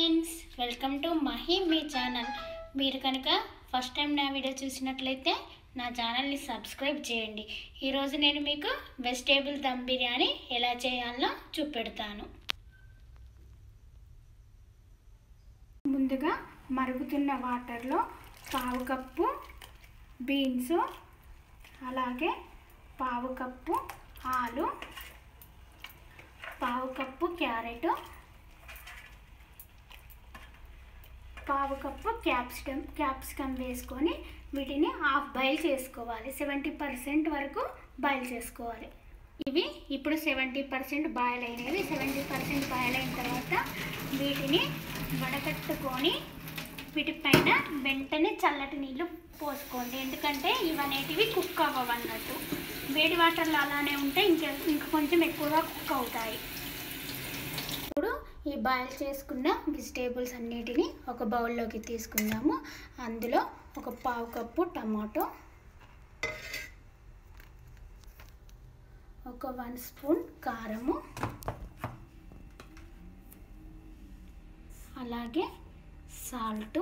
friends welcome to Mahi మీ channel మీరు కనుక ఫస్ట్ టైం నా వీడియో చూసినట్లయితే నా ఛానల్ని సబ్స్క్రైబ్ చేయండి ఈరోజు నేను మీకు వెజిటేబుల్ దమ్ బిర్యానీ ఎలా చేయాలో చూపెడతాను ముందుగా మరుగుతున్న వాటర్లో పావు కప్పు బీన్స్ అలాగే పావు కప్పు ఆలు పావు కప్పు క్యారెట్ పావు కప్పు క్యాప్సికమ్ క్యాప్సికమ్ వేసుకొని వీటిని హాఫ్ బాయిల్ చేసుకోవాలి సెవెంటీ పర్సెంట్ వరకు బాయిల్ చేసుకోవాలి ఇవి ఇప్పుడు సెవెంటీ పర్సెంట్ బాయిల్ అయినవి సెవెంటీ పర్సెంట్ బాయిల్ అయిన తర్వాత వీటిని వడకట్టుకొని వీటిపైన వెంటనే చల్లటి నీళ్ళు పోసుకోండి ఎందుకంటే ఇవనేటివి కుక్ అవ్వవన్నట్టు వేడి వాటర్లో అలానే ఉంటే ఇంకా ఇంకా కొంచెం ఎక్కువగా కుక్ అవుతాయి ఇప్పుడు ఈ బాయిల్ చేసుకున్న వెజిటేబుల్స్ అన్నిటిని ఒక బౌల్లోకి తీసుకుందాము అందులో ఒక పావు కప్పు టమాటో ఒక వన్ స్పూన్ కారము అలాగే సాల్ట్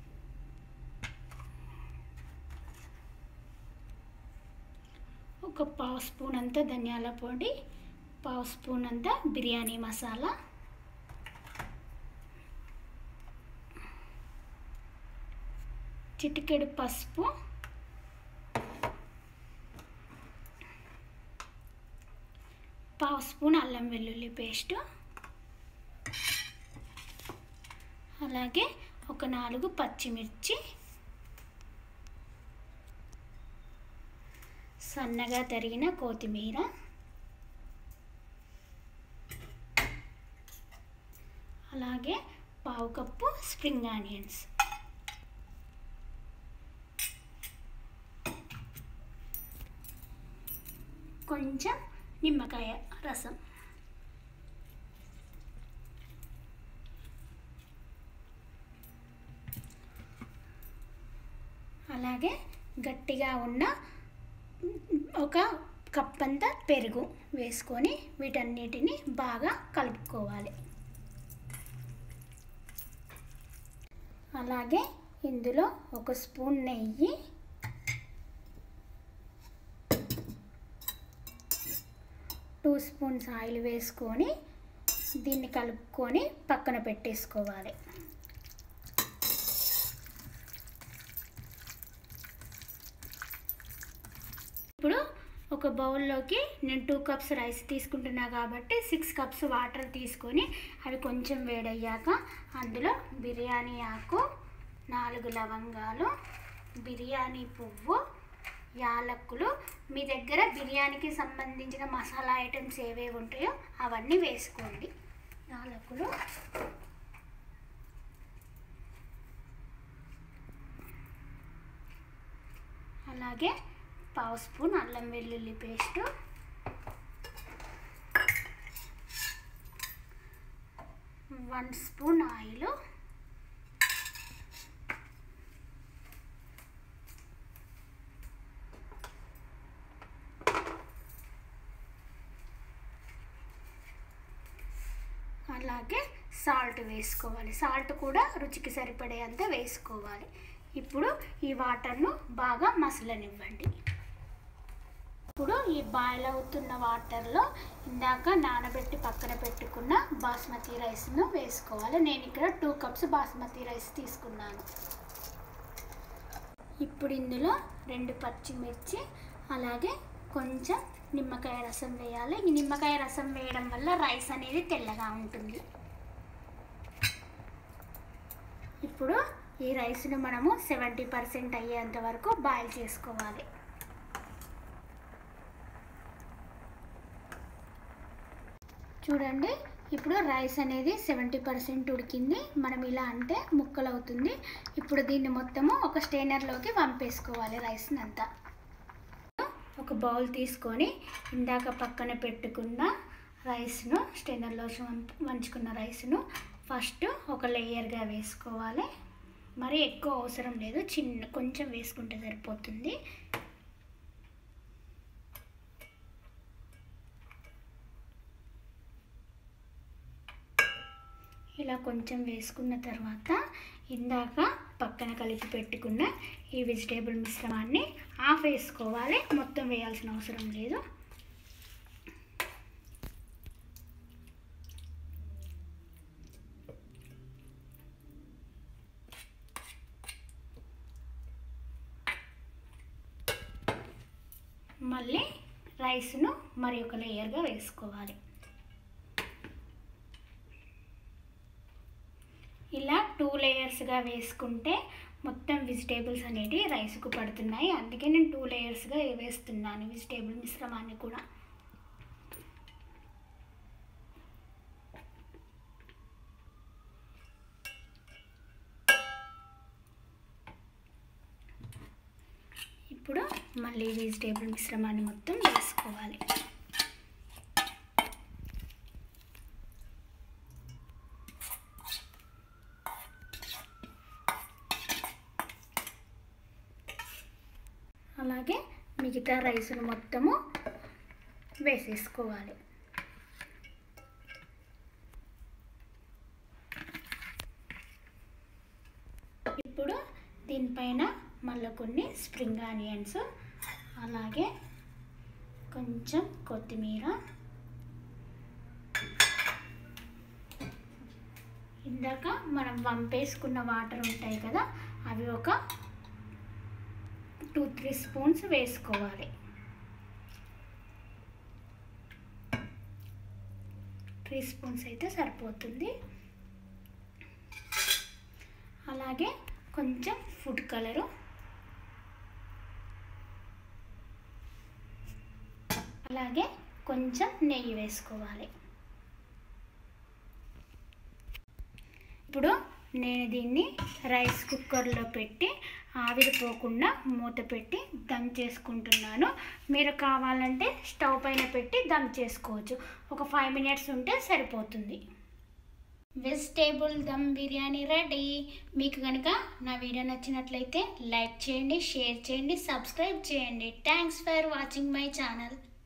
ఒక పావు స్పూన్ అంతా ధనియాల పొడి పావు స్పూన్ అంతా బిర్యానీ మసాలా చిటికెడు పసుపు పావు స్పూన్ అల్లం వెల్లుల్లి పేస్ట్ అలాగే ఒక నాలుగు పచ్చిమిర్చి సన్నగా తరిగిన కొత్తిమీర అలాగే పావు కప్పు స్ప్రింగ్ ఆనియన్స్ కొంచెం నిమ్మకాయ రసం అలాగే గట్టిగా ఉన్న ఒక కప్ అంతా పెరుగు వేసుకొని వీటన్నిటిని బాగా కలుపుకోవాలి అలాగే ఇందులో ఒక స్పూన్ నెయ్యి టూ స్పూన్స్ ఆయిల్ వేసుకొని దీన్ని కలుపుకొని పక్కన పెట్టేసుకోవాలి ఇప్పుడు ఒక బౌల్లోకి నేను టూ కప్స్ రైస్ తీసుకుంటున్నా కాబట్టి సిక్స్ కప్స్ వాటర్ తీసుకొని అవి కొంచెం వేడయ్యాక అందులో బిర్యానీ ఆకు నాలుగు లవంగాలు బిర్యానీ పువ్వు యాలక్కులు మీ దగ్గర బిర్యానీకి సంబంధించిన మసాలా ఐటమ్స్ ఏవేవి ఉంటాయో అవన్నీ వేసుకోండి యాలక్కులు అలాగే పావు స్పూన్ అల్లం వెల్లుల్లి పేస్టు వన్ స్పూన్ ఆయిల్ అలాగే సాల్ట్ వేసుకోవాలి సాల్ట్ కూడా రుచికి సరిపడేంత వేసుకోవాలి ఇప్పుడు ఈ వాటర్ను బాగా మసలనివ్వండి ఇప్పుడు ఈ బాయిల్ అవుతున్న వాటర్లో ఇందాక నానబెట్టి పక్కన పెట్టుకున్న బాస్మతి రైస్ను వేసుకోవాలి నేను ఇక్కడ టూ కప్స్ బాస్మతి రైస్ తీసుకున్నాను ఇప్పుడు ఇందులో రెండు పచ్చిమిర్చి అలాగే కొంచెం నిమ్మకాయ రసం వేయాలి ఈ నిమ్మకాయ రసం వేయడం వల్ల రైస్ అనేది తెల్లగా ఉంటుంది ఇప్పుడు ఈ రైస్ను మనము సెవెంటీ పర్సెంట్ అయ్యేంత వరకు బాయిల్ చేసుకోవాలి చూడండి ఇప్పుడు రైస్ అనేది సెవెంటీ పర్సెంట్ ఉడికింది మనం ఇలా అంటే ముక్కలు అవుతుంది ఇప్పుడు దీన్ని మొత్తము ఒక స్టెయినర్లోకి వంపేసుకోవాలి రైస్ని అంతా ఒక బౌల్ తీసుకొని ఇందాక పక్కన పెట్టుకున్న రైస్ను స్టెయినర్లో వంచుకున్న రైస్ను ఫస్ట్ ఒక లేయర్గా వేసుకోవాలి మరి ఎక్కువ అవసరం లేదు చిన్న కొంచెం వేసుకుంటే సరిపోతుంది ఇలా కొంచెం వేసుకున్న తర్వాత ఇందాక పక్కన కలిపి పెట్టుకున్న ఈ వెజిటేబుల్ మిశ్రమాన్ని ఆఫ్ వేసుకోవాలి మొత్తం వేయాల్సిన అవసరం లేదు మళ్ళీ రైస్ను మరి ఒక లేయర్గా వేసుకోవాలి ఇలా టూ లేయర్స్గా వేసుకుంటే మొత్తం వెజిటేబుల్స్ అనేవి రైస్కు పడుతున్నాయి అందుకే నేను టూ లేయర్స్గా వేస్తున్నాను వెజిటేబుల్ మిశ్రమాన్ని కూడా ఇప్పుడు మళ్ళీ వెజిటేబుల్ మిశ్రమాన్ని మొత్తం వేసుకోవాలి అలాగే మిగతా రైస్ను మొత్తము వేసేసుకోవాలి ఇప్పుడు దీనిపైన మళ్ళీ కొన్ని స్ప్రింగ్ ఆనియన్స్ అలాగే కొంచెం కొత్తిమీర ఇందాక మనం వంపేసుకున్న వాటర్ ఉంటాయి కదా అవి ఒక టూ త్రీ స్పూన్స్ వేసుకోవాలి త్రీ స్పూన్స్ అయితే సరిపోతుంది అలాగే కొంచెం ఫుడ్ కలరు అలాగే కొంచెం నెయ్యి వేసుకోవాలి ఇప్పుడు నేను దీన్ని రైస్ కుక్కర్లో పెట్టి ఆవిరిపోకుండా మూత పెట్టి దమ్ చేసుకుంటున్నాను మీరు కావాలంటే స్టవ్ పైన పెట్టి దమ్ చేసుకోవచ్చు ఒక ఫైవ్ మినిట్స్ ఉంటే సరిపోతుంది వెజిటేబుల్ దమ్ బిర్యానీ రెడీ మీకు కనుక నా వీడియో నచ్చినట్లయితే లైక్ చేయండి షేర్ చేయండి సబ్స్క్రైబ్ చేయండి thanks for watching my channel